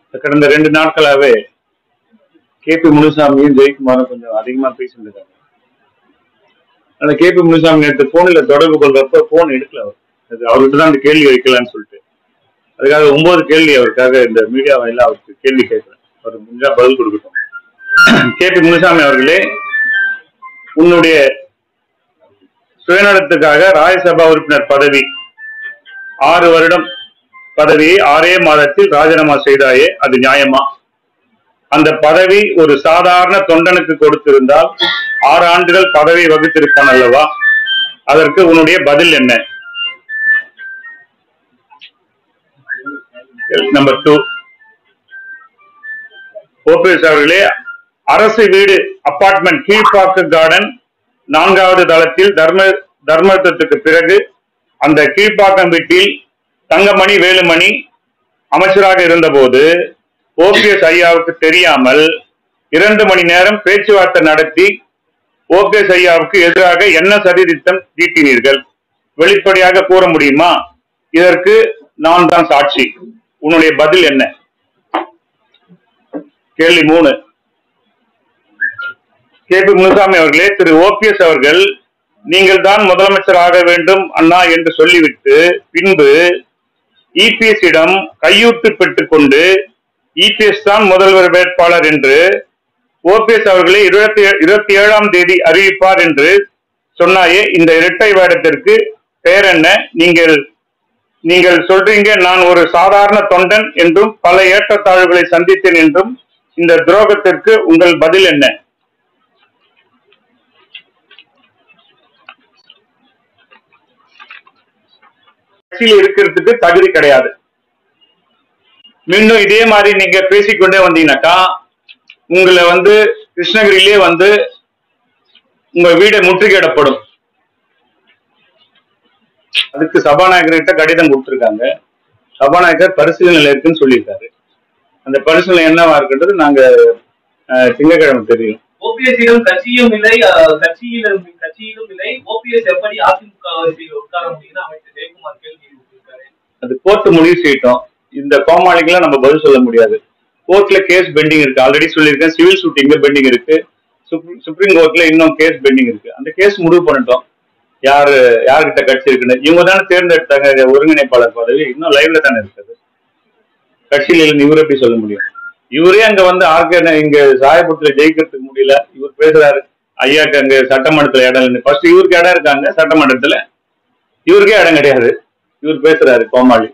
கடந்த ரெண்டு நாட்களாவே K P முனுசாமியும் ஜெயக்குமாரும் கொஞ்சம் அதிகமா பேசிட்டு இருக்காங்க அந்த கே பி முனுசாமி நேற்று போன்ல தொடர்பு கொள்றப்ப போன் எடுக்கல அவர் அது அவர்கிட்ட தான் அந்த கேள்வி வைக்கலாம்னு சொல்லிட்டு அதுக்காக ஒன்பது கேள்வி அவருக்காக இந்த மீடியா வாயில அவருக்கு கேள்வி கேட்கிறேன் அவர் முடிஞ்சா பதில் கொடுக்கட்டும் கே பி முனுசாமி அவர்களே உன்னுடைய சுயநலத்துக்காக ராஜ்யசபா உறுப்பினர் பதவி ஆறு வருடம் பதவியை ஆறே மாதத்தில் ராஜினாமா செய்தாயே அது நியாயமா அந்த பதவி ஒரு சாதாரண தொண்டனுக்கு கொடுத்திருந்தால் ஆறு ஆண்டுகள் பதவி வகித்திருப்பான் அல்லவா அதற்கு உன்னுடைய பதில் என்ன நம்பர் டூ ஓபிஎஸ் அவர்களே அரசு வீடு அபார்ட்மெண்ட் கீழ்ப்பாக்கு கார்டன் நான்காவது தளத்தில் தர்ம தர்மத்துக்கு பிறகு அந்த கீழ்ப்பாக்கம் வீட்டில் தங்கமணி வேலுமணி அமைச்சராக இருந்தபோது ஓபிஎஸ் ஐயாவுக்கு தெரியாமல் இரண்டு மணி நேரம் பேச்சுவார்த்தை நடத்தி ஓபிஎஸ் ஐயாவுக்கு எதிராக என்ன சதிதிட்டம் தீட்டினீர்கள் வெளிப்படையாக கூற முடியுமா இதற்கு நான் தான் சாட்சி உன்னுடைய பதில் என்ன கேள்வி மூணு கே பி முனுசாமி அவர்களே திரு ஓபிஎஸ் அவர்கள் நீங்கள் தான் முதலமைச்சர் ஆக வேண்டும் அண்ணா என்று சொல்லிவிட்டு பின்பு இபிஎஸ் இடம் கையூட்டு பெற்றுக்கொண்டு இபிஎஸ் தான் முதல்வர் வேட்பாளர் என்று ஓபிஎஸ் அவர்களை இருபத்தி இருபத்தி ஏழாம் தேதி அறிவிப்பார் என்று சொன்னாயே இந்த இரட்டை வேடத்திற்கு பெயர் என்ன நீங்கள் நீங்கள் சொல்றீங்க நான் ஒரு சாதாரண தொண்டன் என்றும் பல ஏற்றத்தாழ்வுகளை சந்தித்தேன் என்றும் இந்த துரோகத்திற்கு உங்கள் பதில் என்ன கட்சியில் இருக்கிறதுக்கு தகுதி கிடையாது மீண்டும் இதே மாதிரி நீங்க பேசிக்கொண்டே வந்தீங்கன்னாக்கா உங்களை வந்து கிருஷ்ணகிரியிலே வந்து உங்க வீடு முற்றுகையிடப்படும் அதுக்கு சபாநாயகர்கிட்ட கடிதம் கொடுத்திருக்காங்க சபாநாயகர் பரிசீலனையில் இருக்குன்னு சொல்லியிருக்காரு அந்த பரிசீலனை என்னவா இருக்குன்றது நாங்க அஹ், திங்கட்கிழமை தெரியும் ஓபிஎஸ்ஸிடம் கட்சியும் இல்லை அஹ், கட்சியிலும் கட்சியிலும் இல்லை ஓபிஎஸ் எப்படி அதிமுக வரிசையில் உட்கார முடியும்னு அமைச்சர் ஜெயக்குமார் கேள்வி எழுப்பியிருக்காரு அது கோர்ட் முடிவு செய்யட்டும் இந்த கோமாளிக்கெல்லாம் நம்ம பதில் சொல்ல முடியாது கோர்ட்ல கேஸ் பெண்டிங் இருக்கு ஆல்ரெடி சொல்லியிருக்கேன் சிவில் ஷூட்டிங்ல பெண்டிங் இருக்கு சுப்ரீம் சுப்ரீம் கோர்ட்ல இன்னும் கேஸ் பெண்டிங் இருக்கு அந்த கேஸ் முடிவு பண்ணிட்டோம் யாரு யார்கிட்ட கட்சி இருக்குன்னு இவங்க தானே தேர்ந்தெடுத்தாங்க ஒருங்கிணைப்பாளர் பதவி இன்னும் லைவ்ல தானே இருக்குது கட்சியில் இல்லைன்னு இவர் எப்படி சொல்ல முடியும் இவரே அங்க வந்து ஆர்கே இங்க சாயபுரத்துல ஜெயிக்கிறதுக்கு முடியல இவர் பேசுறாரு ஐயாக்கு அங்க சட்டமன்றத்துல இடம் இல்லை ஃபர்ஸ்ட் இவருக்கு இடம் இருக்காங்க சட்டமன்றத்துல இவருக்கே இடம் கிடையாது இவர் பேசுறாரு கோமாளி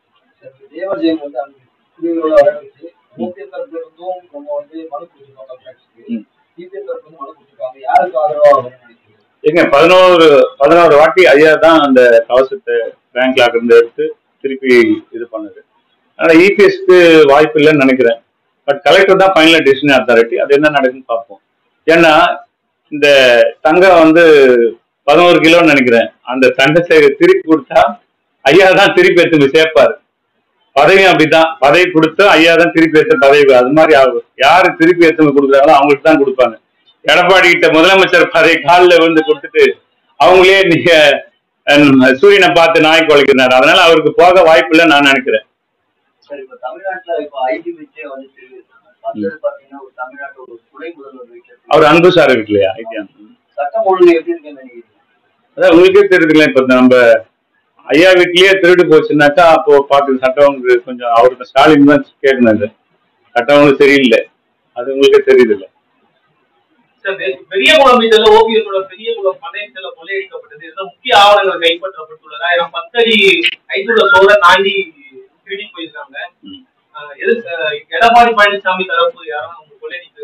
தேவஜெயம் வந்து அங்க குடியுரிமை வரவேற்று ஓபிஎஸ் தரப்புல இருந்தும் நம்ம வந்து மனு கொடுத்துருக்கோம் கலெக்டருக்கு ம். டிபிஎஸ் தரப்புல இருந்து மனு கொடுத்துருக்காங்க யாருக்கு ஆதரவா வரும்னு நினைக்கிறீங்க ஏங்க பதினோரு பதினோரு வாட்டி ஐயா தான் அந்த கவசத்தை பேங்க் லாக் இருந்து எடுத்து திருப்பி இது பண்ணுது அதனால இபிஎஸ்க்கு வாய்ப்பு இல்லைன்னு நினைக்கிறேன் பட் கலெக்டர் தான் ஃபைனல் டிசிஷன் அத்தாரிட்டி அது என்ன நடக்குன்னு பார்ப்போம் ஏன்னா இந்த தங்கம் வந்து பதினோரு கிலோன்னு நினைக்கிறேன் அந்த தங்கத்தை திருப்பி கொடுத்தா ஐயா தான் திருப்பி எடுத்து போய் சேர்ப்பாரு பதவியும் அப்படிதான் பதவி கொடுத்தா ஐயா தான் திருப்பி எடுத்து பதவி அது மாதிரி ஆகும் யாரு திருப்பி எடுத்து கொடுக்குறாங்களோ அவங்களுக்கு தான் கொடுப்பாங்க எடப்பாடி கிட்ட முதலமைச்சர் பதவி காலில் விழுந்து கொடுத்துட்டு அவங்களே நீங்க அஹ், சூரியனை பார்த்து நாய் குலைக்கிறாரு அதனால அவருக்கு போக வாய்ப்பு இல்லைன்னு நான் நினைக்கிறேன் சார் இப்ப தமிழ்நாட்டுல இப்ப ஐடி வீட்டே வந்து தெரிவித்தாங்க அடுத்தது பாத்தீங்கன்னா ஒரு தமிழ்நாட்டுல ஒரு துணை முதல்வர் வீட்டு அவர் அன்பு சார் இருக்கு இல்லையா ஐயா சட்டம் ஒழுங்கு எப்படி இருக்குன்னு நினைக்கிறீங்க அதான் உங்களுக்கே தெரியுதுங்களா இப்ப நம்ம ஐயா வீட்லயே திருடு போச்சுன்னாக்கா அப்போ பார்த்து சட்டவங்க கொஞ்சம் அவருக்கு ஸ்டாலின் தான் கேட்கணும் இது சட்டவங்க சரியில்லை அது உங்களுக்கே தெரியுது இல்ல சார், பெ- பெரிய குளம் மீட்டர்ல ஓபிஎஸோட பெரிய குளம் பந்தயத்துல கொள்ளையடிக்கப்பட்டது இதுல முக்கிய ஆவணங்கள் கைப்பற்றப்பட்டுள்ளது ஆயிரம் பத்தடி ஐந்துள்ள சோழ தாண்டி திருடி போயிருக்காங்க ம். அஹ், எது அஹ், எடப்பாடி பழனிசாமி தரப்பு யாரும் அவங்க கொள்ளையடிக்க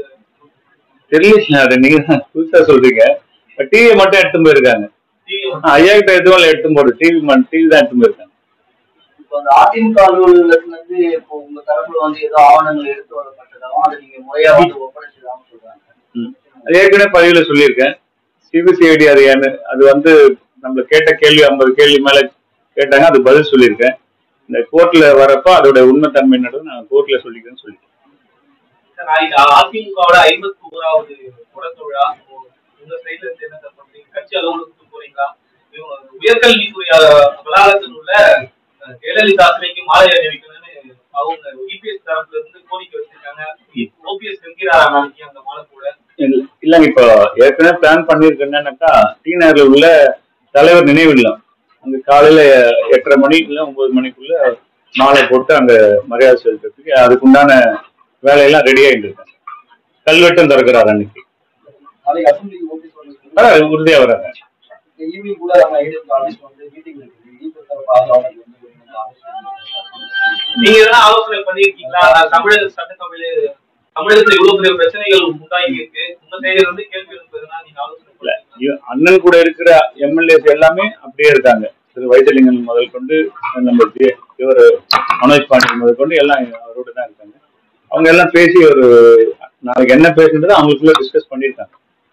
தெரியல அது நீங்க தான் புதுசா சொல்றீங்க டிவியை மட்டும் எடுத்து போயிருக்காங்க ஆ, ஐயா கிட்ட எதுவும் இல்லை எடுத்து போடு டிவி டிவி தான் எடுத்து போயிருக்காங்க இப்ப அந்த அதிமுக அலுவலகத்துல இருந்து இப்போ உங்க தரப்புல வந்து ஏதோ ஆவணங்கள் எடுத்து வரப்பட்டதாகவும் அதை நீங்க முறையா வந்து ஒப்படைச்சதாகவும் சொல்றாங்க ம். அது ஏற்கனவே பதிவுல சொல்லியிருக்கேன் சிபிசிஐடி அது என்ன அது வந்து நம்ம கேட்ட கேள்வி ஐம்பது கேள்வி மேல கேட்டாங்க அது பதில் சொல்லியிருக்கேன் இந்த கோர்ட்ல வரப்ப அதோட உண்மைத்தன்மை என்னது நான் கோர்ட்ல சொல்லிக்கிறேன்னு சொல்லிட்டேன் சார், நாளைக்கு அதிமுகவோட ஐம்பத்தி ஓராவது தொடக்க விழா உங்க சைடுல இருந்து என்ன சார் பண்றீங்க கட்சி அலுவலகத்துக்கு போறீங்களா இவங்க உயர்கல்வித்துறை அஹ், வளாகத்தில் உள்ள அஹ், ஜெயலலிதா சிலைக்கு மாலை அணிவிக்கணும்னு அவங்க இபிஎஸ் தரப்புல இருந்து கோரிக்கை வச்சிருக்காங்க ஓபிஎஸ் என்கிறாரா நாளைக்கு அந்த மாலை கூட இல்ல- இல்லைங்க இப்போ ஏற்கனவே பிளான் பண்ணிருக்கு என்னன்னாக்கா டி நகர்ல உள்ள தலைவர் நினைவு இல்லம் அங்க காலையில எட்டரை மணி இல்ல ஒன்பது மணிக்குள்ள மாலை போட்டு அங்க மரியாதை செலுத்துறதுக்கு அதுக்குண்டான வேலையெல்லாம் ரெடி ஆயிட்டு இருக்கு கல்வெட்டும் திறக்கிறார் அன்னைக்கு நாளைக்கு அசம்பிளிக்கு ஓகே சொல்லுங்க வராரு, உறுதியா வராங்க ஈவினிங் கூட நம்ம ஐடிஎம் ஆஃபீஸ் வந்து மீட்டிங் இருக்குது ஈவினிங் தரப்பு ஆதரவாளர்கள் வந்து இந்த ஆஃபீஸ் நீங்க எதனா ஆலோசனை பண்ணிருக்கீங்களா தமிழக சட்டசபையில தமிழகத்துல இவ்வளவு பெரிய பிரச்சனைகள் உண்டாகி இருக்கு உங்க சைடுல இருந்து கேள்வி எழுப்புறதுனா நீங்க ஆலோசனை இல்ல பண்ணல இவ- அண்ணன் கூட இருக்கிற எம்எல்ஏஸ் எல்லாமே அப்படியே இருக்காங்க திரு வைத்திலிங்கம் முதல் கொண்டு நம்ம தி- இவர் மனோஜ் பாண்டியன் முதல் கொண்டு எல்லாம் அவரோட தான் இருக்காங்க அவங்க எல்லாம் பேசி ஒரு நாளைக்கு என்ன பேசுன்றது அவங்களுக்குள்ள டிஸ்கஸ் பண்ணியிருக்காங்க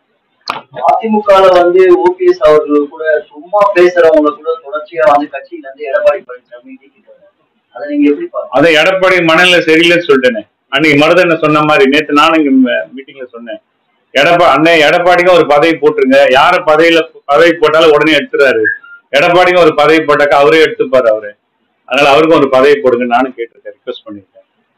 அதிமுகல வந்து ஓபிஎஸ் அவர்கள் கூட சும்மா பேசுறவங்க கூட தொடர்ச்சியா வந்து கட்சியில இருந்து எடப்பாடி பழனிசாமி நீக்கிட்டாரு அதை நீங்க எப்படி பாருங்க அதை எடப்பாடி மனநிலை சரியில்லைன்னு சொல்லிட்டேனே அன்னைக்கு மருதண்ண சொன்ன மாதிரி நேத்து நானும் இங்க மீட்டிங்ல சொன்னேன் எடப்பா அண்ணன் எடப்பாடிக்கும் ஒரு பதவி போட்டுருங்க யார பதவியில பதவி போட்டாலும் உடனே எடுத்துறாரு எடப்பாடிக்கும் ஒரு பதவி போட்டாக்கா அவரே எடுத்துப்பாரு அவரு அதனால அவருக்கும் ஒரு பதவி போடுங்க நானும் கேட்டிருக்கேன் ரிக்வஸ்ட் பண்ணிருக்கேன்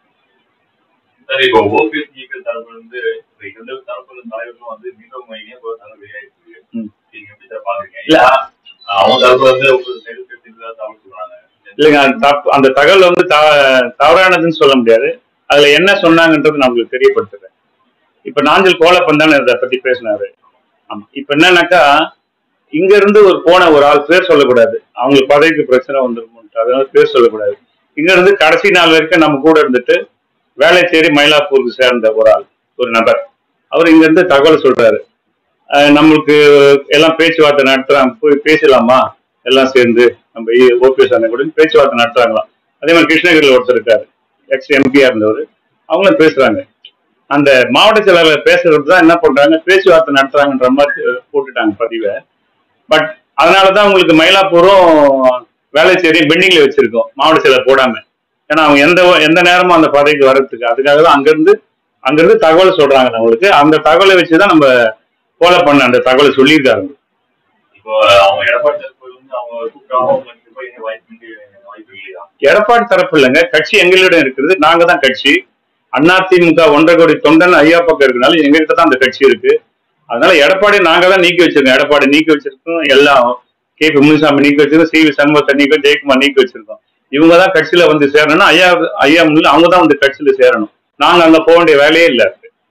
சார் இப்போ ஓபிஎஸ் இயக்க தரப்புல இருந்து இப்ப எந்த தரப்புல தலைவர்களும் வந்து மீண்டும் இணைய தரப்பு வெளியாயிருக்கு ம். நீங்க எப்படி சார் பாக்குறீங்க இல்ல. ஏன்னா, அவங்க தரப்புல வந்து ஒரு செயல் கட்சியில தவறு சொல்றாங்க இல்லைங்க அந்த தப்பு- அந்த தகவல் வந்து த- தவறானதுன்னு சொல்ல முடியாது அதுல என்ன சொன்னாங்கன்றது நான் உங்களுக்கு தெரியப்படுத்துறேன் இப்ப நாஞ்சல் கோலப்பன் தானே இதை பத்தி பேசினாரு ஆமா இப்ப என்னன்னாக்கா இங்க இருந்து ஒரு போன ஒரு ஆள் பேர் சொல்லக்கூடாது அவங்களுக்கு பதவிக்கு பிரச்சனை வந்துருமோன்ட்டு அதனால பேர் சொல்லக்கூடாது இங்க இருந்து கடைசி நாள் வரைக்கும் நம்ம கூட இருந்துட்டு வேலை தேடி மயிலாப்பூருக்கு சேர்ந்த ஒரு ஆள் ஒரு நபர் அவர் இங்க இருந்து தகவல் சொல்றாரு அஹ் நம்மளுக்கு எல்லாம் பேச்சுவார்த்தை நடத்துறாங்க போய் பேசலாமா எல்லாம் சேர்ந்து நம்ம ஓபிஎஸ் அண்ணன் கூட பேச்சுவார்த்தை நடத்துறாங்களாம் அதே மாதிரி கிருஷ்ணகிரியில் ஒருத்தர் இருக்காரு எக்ஸ் எம்பியா இருந்தவர் அவங்களும் பேசுறாங்க அந்த மாவட்ட செயலாளர் பேசுறது தான் என்ன பண்றாங்க பேச்சுவார்த்தை நடத்துறாங்கன்ற மாதிரி அஹ், போட்டுட்டாங்க பதிவை பட் அதனாலதான் உங்களுக்கு மயிலாப்பூரும் வேலைச்சேரி பெண்டிங்ல வச்சிருக்கோம் மாவட்ட செயலர் போடாம ஏன்னா அவங்க எந்த எந்த நேரமும் அந்த பதவிக்கு வர்றதுக்கு அதுக்காக தான் அங்கிருந்து அங்கிருந்து தகவல் சொல்றாங்க நம்மளுக்கு அந்த தகவலை வச்சுதான் நம்ம ஃபாலோ பண்ண அந்த தகவலை சொல்லியிருக்காங்க இப்போ அவங்க எடப்பாடி தரப்புல இருந்து அவங்க கூப்பிட்டாலும் கண்டிப்பா இனி வாய்ப்பு இங்க வாய்ப்பு இல்லையா எடப்பாடி தரப்பு இல்லைங்க கட்சி எங்களிடம் இருக்கிறது நாங்க தான் கட்சி அதிமுக ஒன்றரை கோடி தொண்டன் ஐயா பக்கம் இருக்கனால எங்ககிட்ட தான் அந்த கட்சி இருக்கு அதனால எடப்பாடி நாங்க தான் நீக்கி வச்சிருக்கோம் எடப்பாடி நீக்கி வச்சிருக்கோம் எல்லாம் கே பி முனுசாமி நீக்கி வச்சிருக்கோம் சி வி சண்முகத்தை நீக்கி ஜெயக்குமார் நீக்கி வச்சிருக்கோம் இவங்க தான் கட்சியில வந்து சேரணும்னா ஐயா ஐயா முன்னில அவங்க தான் வந்து கட்சியில சேரணும் நாங்க அங்க போக வேண்டிய வேலையே இல்லை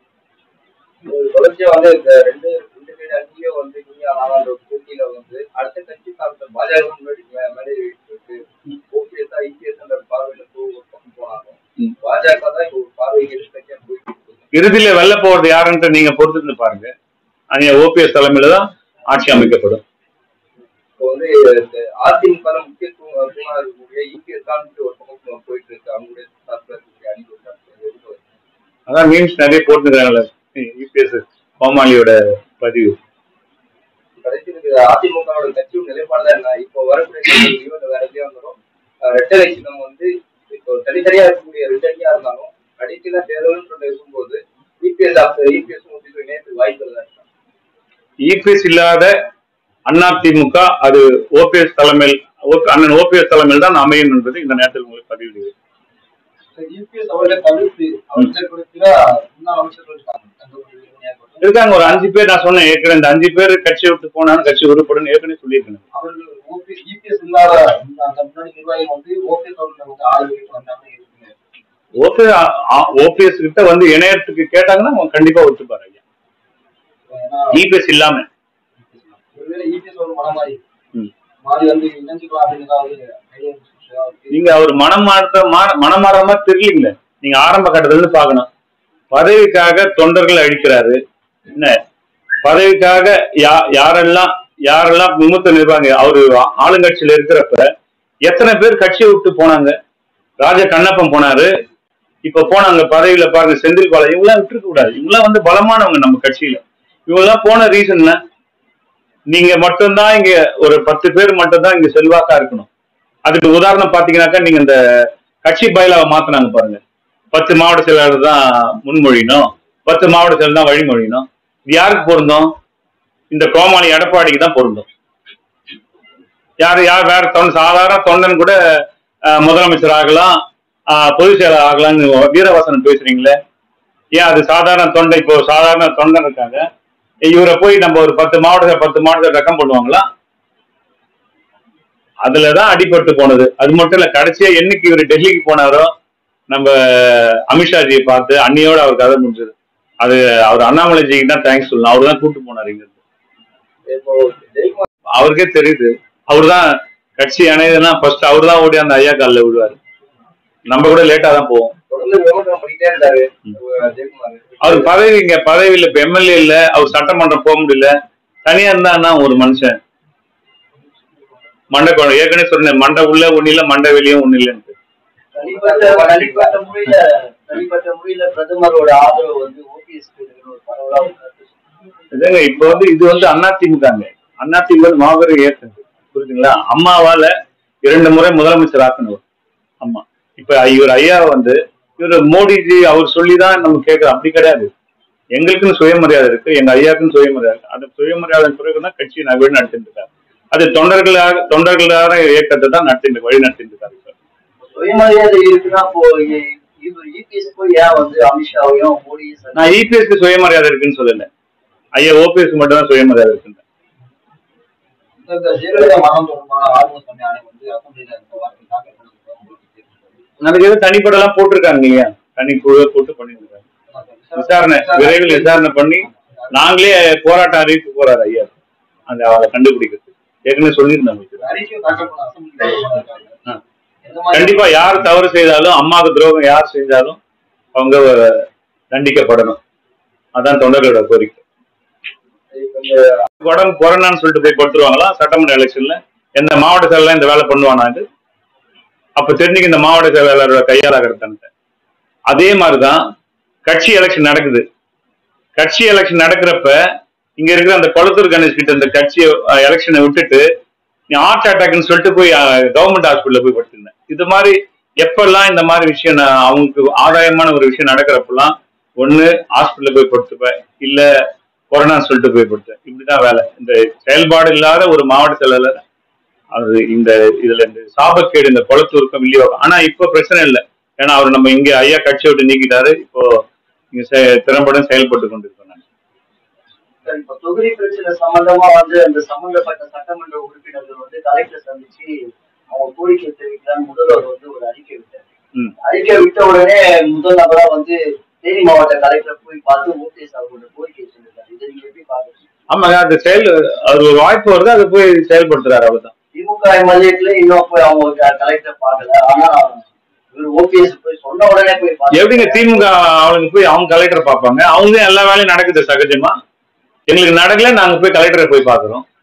ஒரு தொடர்ச்சியா வந்து இந்த ரெண்டு ரெண்டு சைடு அங்கேயும் வந்து நீங்க நாலாண்டு போட்டியில வந்து அடுத்த கட்சி சார்ந்த பாஜக முன்னாடி மே- மேலே இருக்கு ஓபிஎஸ் ஐபிஎஸ் என்ற பார்வையில போ- ஒரு பக்கம் போனாங்க ம். பாஜக தான் இப்போ ஒரு பார்வைக்கு எதிர்கட்சியா போயிட்டு இருக்கு இறுதியில வெல்ல போறது யாருன்ட்டு நீங்க பொறுத்துட்டு பாருங்க அங்க ஓபிஎஸ் தலைமையில தான் ஆட்சி அமைக்கப்படும் இப்போ வந்து இந்த அதிமுக ல முக்கியத்துவம் அதிகமா இருக்கக்கூடிய இபிஎஸ் தான் ஒரு பக்கம் போயிட்டு இருக்கு அவங்களுடைய சார்பில் இருக்கக்கூடிய அணி ஒரு சார்பில் இருக்கு. அதான் மீன்ஸ் நிறைய போட்டுக்கிறாங்களே யூபிஎஸ் கோமாளியோட பதிவு கடைசி அதிமுகவோட கட்சியும் நிலைப்பாடு என்ன இப்போ வரக்கூடிய தேர்தலையோ இல்ல வேற எதையோ இருந்தாலும் அஹ், ரெட்டை சின்னம் வந்து இப்போ தனித்தனியா இருக்கக்கூடிய ரெண்டு அணியா இருந்தாலும் கடைசியில தேர்தல்னு சொல்லி இருக்கும்போது இபிஎஸ் இபிஎஸ் உங்களுக்கு இணையத்துக்கு வாய்ப்பு இல்லை இபிஎஸ் இல்லாத அதிமுக அது ஓபிஎஸ் தலைமையில் ஓ- அண்ணன் ஓபிஎஸ் தலைமையில் தான் அமையும் என்பது இந்த நேரத்தில் உங்களுக்கு பதிவிடுகிறேன் இபிஎஸ் அவர்களை தவிர்த்து அவர்களை கொடுக்கிற முன்னாள் அமைச்சர்கள் இருக்காங்க தங்கமணி வீரமணி ஆகட்டும். இருக்காங்க ஒரு அஞ்சு பேர் நான் சொன்னேன் ஏற்கனவே இந்த அஞ்சு பேர் கட்சி விட்டு போனாலும் கட்சி உருப்படும் ஏற்கனவே சொல்லியிருக்கேன் அவர்கள் ஓபிஎஸ் இபிஎஸ் இல்லாத இந்த அந்த முன்னாடி நிர்வாகிகள் வந்து ஓபிஎஸ் அவர்களை வந்து ஆதரவு வந்தாங்க இருக்குங்க ஓபி ஓபிஎஸ் கிட்ட வந்து இணையத்துக்கு கேட்டாங்கன்னா அவங்க கண்டிப்பா ஒத்துப்பாரு ஐயா ஏன்னா இபிஎஸ் இல்லாம ஒருவேளை இபிஎஸ் ஒரு மனம் மாறி ம். மாறி வந்து இணைஞ்சுக்கலாம் அப்படின்னு ஏதாவது ஐடியா இருந்துச்சு நீங்க அவர் மனம் மாற்ற மா- மனம் மாற மாதிரி தெரியலீங்களே நீங்க ஆரம்ப கட்டத்துல இருந்து பார்க்கணும் பதவிக்காக தொண்டர்கள் அழிக்கிறாரு என்ன பதவிக்காக யா யாரெல்லாம் யாரெல்லாம் விமுத்த நிர்வாகி அவரு ஆ- ஆளுங்கட்சியில இருக்கிறப்ப எத்தனை பேர் கட்சியை விட்டு போனாங்க ராஜ கண்ணப்பன் போனாரு இப்ப போனாங்க பதவியில பாருங்க செந்தில் பாலாஜி இவங்களாம் விட்டுருக்க கூடாது இவங்களாம் வந்து பலமானவங்க நம்ம கட்சியில இவங்கெல்லாம் போன ரீசன் என்ன நீங்க மட்டும்தான் இங்க ஒரு பத்து பேர் மட்டும்தான் இங்க செல்வாக்கா இருக்கணும் அதுக்கு உதாரணம் பாத்தீங்கன்னாக்கா நீங்க இந்த கட்சி பயிலாவை மாத்தினாங்க பாருங்க பத்து மாவட்ட செயலாளர் தான் முன்மொழியணும் பத்து மாவட்ட செயலர் தான் வழிமொழியணும் இது யாருக்கு பொருந்தும் இந்த கோமாளி எடப்பாடிக்கு தான் பொருந்தும் யார் யார் வேற தொண்டன் சாதாரண தொண்டன் கூட அஹ், முதலமைச்சர் ஆகலாம் ஆஹ், பொதுச் செயலர் ஆகலாம்னு வீரவாசனம் பேசுறீங்களே ஏன் அது சாதாரண தொண்டை இப்போ சாதாரண தொண்டன் இருக்காங்க இவரை போய் நம்ம ஒரு பத்து மாவட்டத்தை பத்து மாவட்டத்தை ரெக்கம் பண்ணுவாங்களா அதுலதான் அடிபட்டு போனது அது மட்டும் இல்ல கடைசியா என்னைக்கு இவர் டெல்லிக்கு போனாரோ நம்ம அமித்ஷாஜியை பார்த்து அன்னியோட அவர் கதை முடிஞ்சது அது அவர் அண்ணாமலைஜிக்கு தான் தேங்க்ஸ் சொல்லணும் அவர் தான் கூட்டு போனார் இங்க இருந்து. இப்போ ஜெயக்குமார் அவருக்கே தெரியுது அவர் தான் கட்சி அணையதுன்னா ஃபர்ஸ்ட் அவர் தான் ஓடி அந்த ஐயா காலில் விடுவாரு நம்ம கூட லேட்டா தான் போவோம் தொடர்ந்து விமர்சனம் பண்ணிட்டே இருந்தாரு ஜெயக்குமார் அவர் பதவி இங்க பதவி இல்ல இப்ப எம்எல்ஏ இல்ல அவர் சட்டமன்றம் போக முடியல தனியா இருந்தான்னா ஒரு மனுஷன் மண்டை குழந்தை ஏற்கனவே சொன்னேன் மண்டை உள்ள ஒண்ணு இல்ல மண்டை வெளியும் ஒண்ணு இல்லைன்னு தனிப்பட்ட தனிப்பட்ட முறையில தனிப்பட்ட முறையில பிரதமரோட ஆதரவு வந்து ஓபிஎஸ் ஒரு பரவலா ஒரு கருத்து இதுங்க இப்ப வந்து இது வந்து அதிமுகங்க அதிமுக வந்து மாபெரும் ஏற்றது புரியுதுங்களா அம்மாவால இரண்டு முறை முதலமைச்சர் ஆக்கணும் அம்மா இப்ப இவர் ஐயா வந்து இவர் மோடிஜி அவர் சொல்லிதான் நம்ம கேட்கிறோம் அப்படி கிடையாது எங்களுக்குன்னு சுயமரியாதை இருக்கு எங்க ஐயாவுக்குன்னு சுயமரியாதை இருக்கு அந்த சுயமரியாதை பிறகுதான் கட்சி நான் வழி நடத்திட்டு இருக்காரு அது தொண்டர்களாக தொண்டர்களாக இயக்கத்தை தான் நடத்திட்டு வழி நடத்திட்டு இருக்காரு இப்ப சுயமரியாதை இருக்குன்னா இப்போ இ- இவர் இபிஎஸ் போய் ஏன் வந்து அமித்ஷாவையும் மோடியும் சந்திச்சு- நான் இபிஎஸ்க்கு சுயமரியாதை இருக்குன்னு சொல்லல ஐயா ஓபிஎஸ்க்கு மட்டும் தான் சுயமரியாதை இருக்குன்னு இந்த ஜெயலலிதா மரணம் தொடர்பான ஆர்வசாமி ஆணையம் வந்து அசம்பிளில இந்த வார்த்தை தாக்கல் பண்ணதுக்கு உங்களுக்கு தெரியும். நமக்கு எதுவும் தனிப்படம் எல்லாம் போட்டிருக்காங்க இல்லையா தனி குழுவை போட்டு பண்ணிருக்காங்க விசாரணை விரைவில் விசாரணை பண்ணி நாங்களே போராட்ட அறிவிப்பு போறாரு ஐயா அந்த அவரை கண்டுபிடிக்கிறது ஏற்கனவே சொல்லியிருந்தோம் உங்களுக்கு. அறிக்கை தாக்கல் பண்ண அசம்பிளில பண்ணிருக்காங்க. ஆ. எந்த மாதிரி கண்டிப்பா யார் தவறு செய்தாலும் அம்மாவுக்கு துரோகம் யார் செஞ்சாலும் அவங்க தண்டிக்கப்படணும் அதான் தொண்டர்களோட கோரிக்கை இப்ப இந்த உடம்பு கொரோனான்னு சொல்லிட்டு போய் கொடுத்துருவாங்களா சட்டமன்ற எலெக்ஷன்ல எந்த மாவட்ட செயலர் இந்த வேலை பண்ணுவானா இது அப்ப தெரிஞ்சுக்க இந்த மாவட்ட செயலாளரோட கையாளாகிறத அதே மாதிரிதான் கட்சி எலெக்ஷன் நடக்குது கட்சி எலெக்ஷன் நடக்கிறப்ப இங்க இருக்கிற அந்த கொளத்தூர் கணேஷ் கிட்ட இந்த கட்சி எலெக்ஷனை விட்டுட்டு நீ ஹார்ட் அட்டாக்னு சொல்லிட்டு போய் கவர்மெண்ட் ஹாஸ்பிட்டல்ல போய் படுத்திருந்தேன் இது மாதிரி எப்பெல்லாம் இந்த மாதிரி விஷயம் நான் அவங்களுக்கு ஆதாயமான ஒரு விஷயம் நடக்கிறப்பெல்லாம் ஒண்ணு ஹாஸ்பிட்டல்ல போய் படுத்துப்பேன் இல்ல கொரோனா சொல்லிட்டு போய் படுத்தேன் இப்படிதான் வேலை இந்த செயல்பாடு இல்லாத ஒரு மாவட்ட செயலாளர் அது இந்த இதுல இந்த சாபக்கேடு இந்த குளத்தூருக்கும் வில்லியோகம் ஆனா இப்போ பிரச்சனை இல்லை ஏன்னா அவர் நம்ம இங்க ஐயா கட்சியை விட்டு நீக்கிட்டாரு இப்போ இங்க செ- திறம்பட செயல்பட்டு கொண்டிருக்கோம் நாங்க. சார், இப்ப தொகுதி பிரச்சனை சம்பந்தமா வந்து அந்த சம்பந்தப்பட்ட சட்டமன்ற உறுப்பினர்கள் வந்து கலெக்டர் சந்திச்சு அவங்க கோரிக்கை தெரிவிக்கிறான்னு முதல்வர் வந்து ஒரு அறிக்கை விட்டார் ம். அறிக்கை விட்ட உடனே முதல் நபரா வந்து தேனி மாவட்ட கலெக்டர் போய் பார்த்து ஓபிஎஸ் அவர்களோட கோரிக்கையை சொல்லிருக்காரு இதை நீங்க எப்படி பாக்குறீங்க ஆமாங்க அது செயல் அது ஒரு வாய்ப்பு வருது அதை போய் செயல்படுத்துறாரு அவ்வளவுதான் திமுக எம்எல்ஏக்களே இன்னும் போய் அவங்க கலெக்டர் பார்க்கல ஆனா இவர் ஓபிஎஸ் போய் சொன்ன உடனே போய் பார்த்து- எப்படிங்க திமுக அவளுக்கு போய் அவங்க கலெக்டர் பார்ப்பாங்க அவங்க எல்லா வேலையும் நடக்குது சகஜமா எங்களுக்கு நடக்கல நாங்க போய் கலெக்டரை போய் பாக்குறோம்